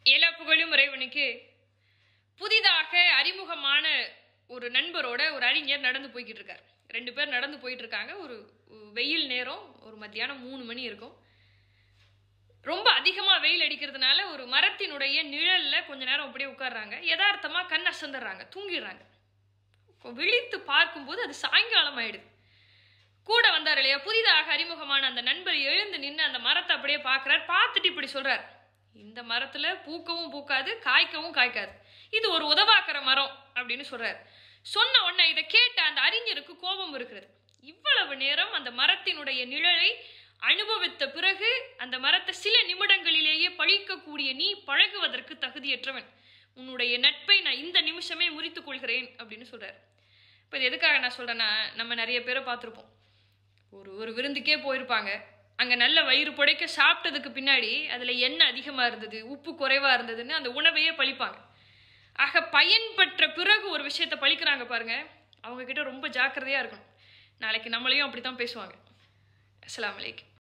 எல்லா புகழும் இறைவனுக்கு புதிதாக அறிமுகமான ஒரு நண்பரோட ஒரு அறிஞர் நடந்து போய்கிட்டு இருக்கார் ரெண்டு பேர் நடந்து போயிட்டு இருக்காங்க ஒரு வெயில் நேரம் ஒரு மத்தியானம் மூணு மணி இருக்கும் ரொம்ப அதிகமாக வெயில் அடிக்கிறதுனால ஒரு மரத்தினுடைய நிழல்ல கொஞ்ச நேரம் அப்படியே உட்கார்றாங்க யதார்த்தமா கண் அசந்துடுறாங்க தூங்கிடுறாங்க இப்போ விழித்து பார்க்கும்போது அது சாயங்காலம் ஆயிடுது கூட வந்தார் இல்லையா புதிதாக அறிமுகமான அந்த நண்பர் எழுந்து நின்று அந்த மரத்தை அப்படியே பார்க்குறார் பார்த்துட்டு இப்படி சொல்றார் இந்த மரத்துல பூக்கவும் பூக்காது காய்க்கவும் காய்க்காது இது ஒரு உதவாக்கிற மரம் அப்படின்னு சொல்றாரு சொன்ன உடனே இதை கேட்ட அந்த அறிஞருக்கு கோபம் இருக்கிறது இவ்வளவு நேரம் அந்த மரத்தினுடைய நிழலை அனுபவித்த பிறகு அந்த மரத்தை சில நிமிடங்களிலேயே பழிக்கக்கூடிய நீ பழகுவதற்கு தகுதியற்றவன் உன்னுடைய நட்பை நான் இந்த நிமிஷமே முறித்துக் கொள்கிறேன் அப்படின்னு சொல்றாரு இப்போ இது எதுக்காக நான் சொல்றேன்னா நம்ம நிறைய பேரை பார்த்துருப்போம் ஒரு ஒரு விருந்துக்கே போயிருப்பாங்க அங்கே நல்ல வயிறு புடைக்க சாப்பிட்டதுக்கு பின்னாடி அதில் எண்ணெய் அதிகமாக இருந்தது உப்பு குறைவாக இருந்ததுன்னு அந்த உணவையே பழிப்பாங்க ஆக பயன்பெற்ற பிறகு ஒரு விஷயத்த பழிக்கிறாங்க பாருங்க அவங்க கிட்ட ரொம்ப ஜாக்கிரதையாக இருக்கணும் நாளைக்கு நம்மளையும் அப்படி தான் பேசுவாங்க அஸ்ஸலாமு அலைக்கும்